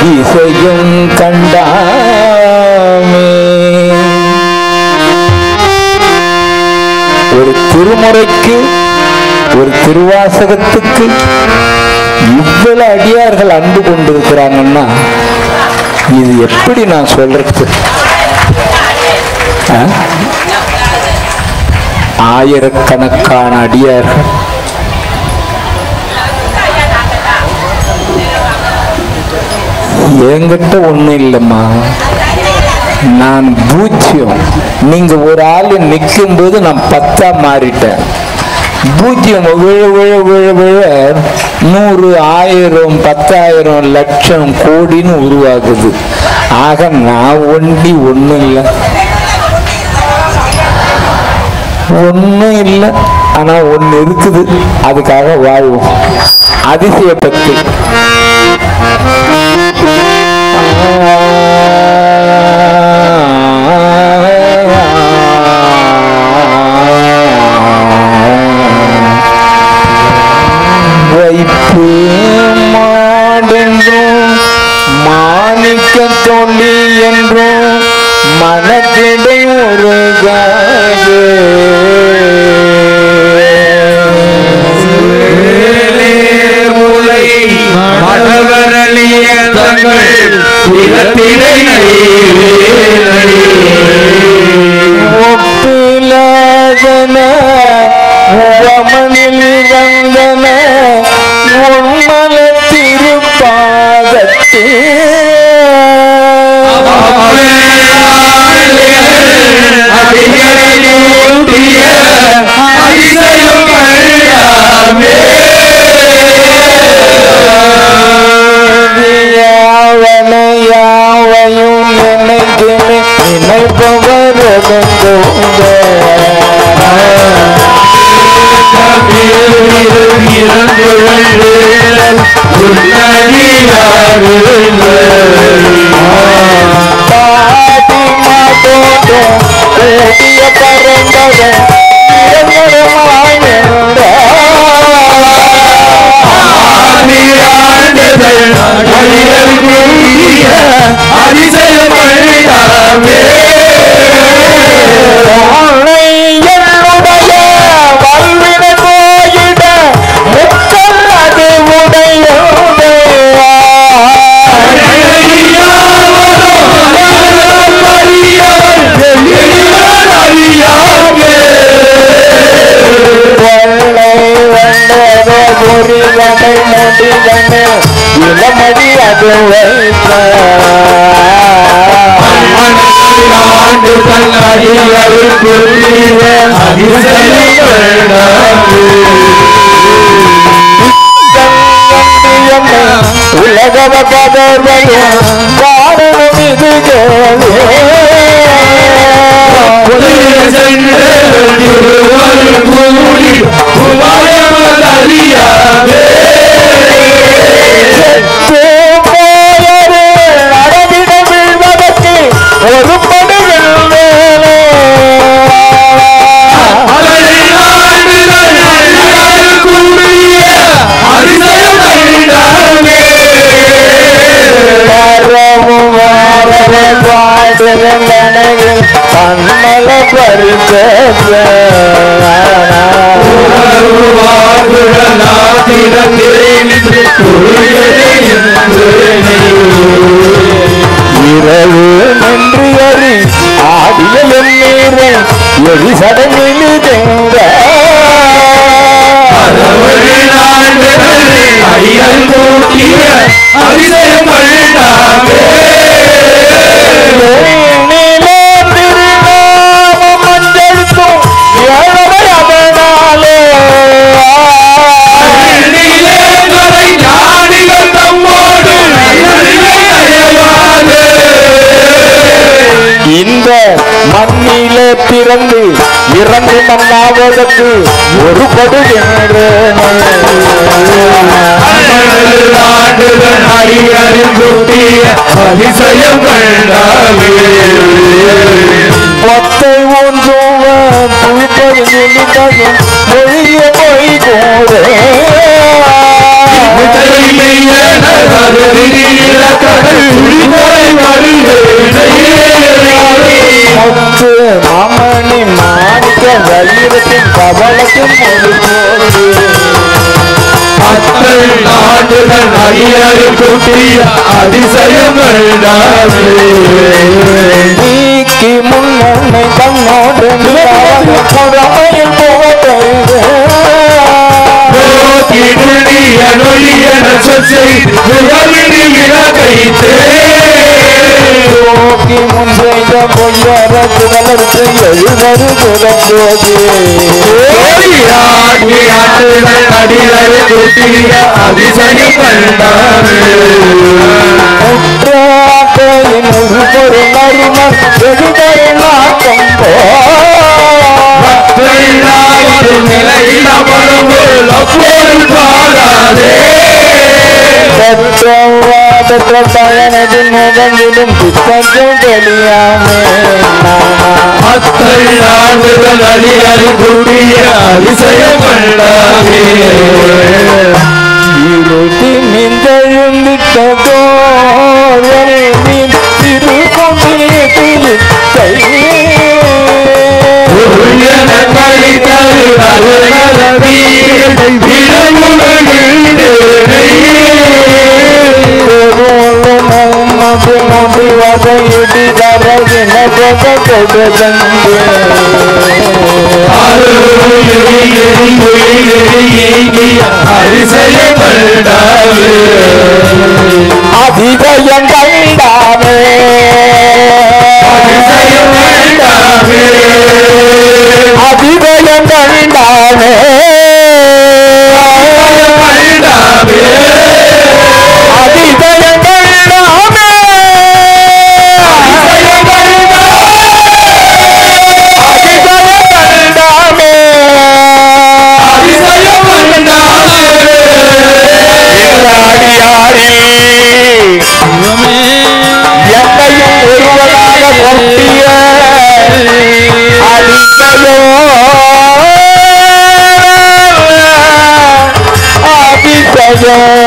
அதிசயம் கண்டாமே ஒரு திருமுறைக்கு ஒரு திருவாசகத்துக்கு இவ்வளவு அடியார்கள் அன்பு கொண்டிருக்கிறாங்கன்னா இது எப்படி நான் சொல்றது ஆ? ஆயிரக்கணக்கான அடியார்கள் என்கிட்ட ஒண்ணும் இல்லைம்மா நான் பூஜ்யம் நீங்க ஒரு ஆளு நிற்கும் போது நான் பத்தா மாறிட்டேன் பூஜ்யம் விழ விழ விழ விழ நூறு ஆயிரம் பத்தாயிரம் லட்சம் கோடின்னு உருவாகுது ஆக நான் ஒண்டி ஒண்ணும் இல்லை ஒண்ணும் இல்லை ஆனா ஒண்ணு இருக்குது அதுக்காக வாழ்வோம் அதிசய பக்தி வைப்பு மாடென்றும் மாணிக்க தொல்லி என்றும் மனத்திடை ஒரு முலை மடவரலிய தங்கள் இனத்தினை ஒப்பிலகன உவமனில் வந்தன உண்மல திருப்பாதத்தே யாவன யாவையும் நினைக்கினை பாதி மாதோட ஓடிய பரந்தத என்னுடைய வல்வின போயிட முக்கல் அது உடையோடையா வெள்ளை வெள்ளத பொறிவனை முடிவனை இளமதி அது வைத்த உலகவ கதர்வலும் காரணம் இது நடவிட வீழ்வதற்கு ஒரு படுகள் மேலே வரவும் வரவும் வாழ்கிறந்தனையில் கண்ணல பறித்த இரவு நின்று அறி ஆடிய எண்ணீரை எரி சடங்கில் தெங்க நீலே திருநாமம் மஞ்சளுக்கும் ஏழவை அவனாலே இந்த மண்ணிலே பிறந்து இறந்து மண்ணாவதற்கு ஒரு படுகின்ற அதிசயம் கண்டாவே ஒத்தை ஒன்றும் புழுப்பது நிமித்தகும் மொழிய மொழி கோரே கடல் துளிமலை முத்து மாமணி மாணிக்க வைரத்தின் கவலத்தின் மொழி போது அத்தல் நாடுகள் அடியாறு கூட்டிய அதிசயங்கள் நீக்கி முன்னே தன்னோடு புறமையில் போகிறது நோக்கி முன் செய்த பொய்யர குடலருக்கு எழுவது புறப்போது உற்றாக்கையின் ஒரு பொருள் அருமன் எதிர்கொரு நாட்டம் போ பெற்ற பயனது முகங்கிடும் புத்தகம் தெரியாமே இருட்டி மிந்தழுந்திட்ட கோரல் மீன் சிறு கொம்பியை இடி தரவின அதிசயம் கண்டாமே அதிசயம் கண்டாமே அதிசயம் கண்டாமே அதிசயம் கண்டாமே என்னையும் ஒருவனாக பொருத்திய அதிசயோ அதிசயம்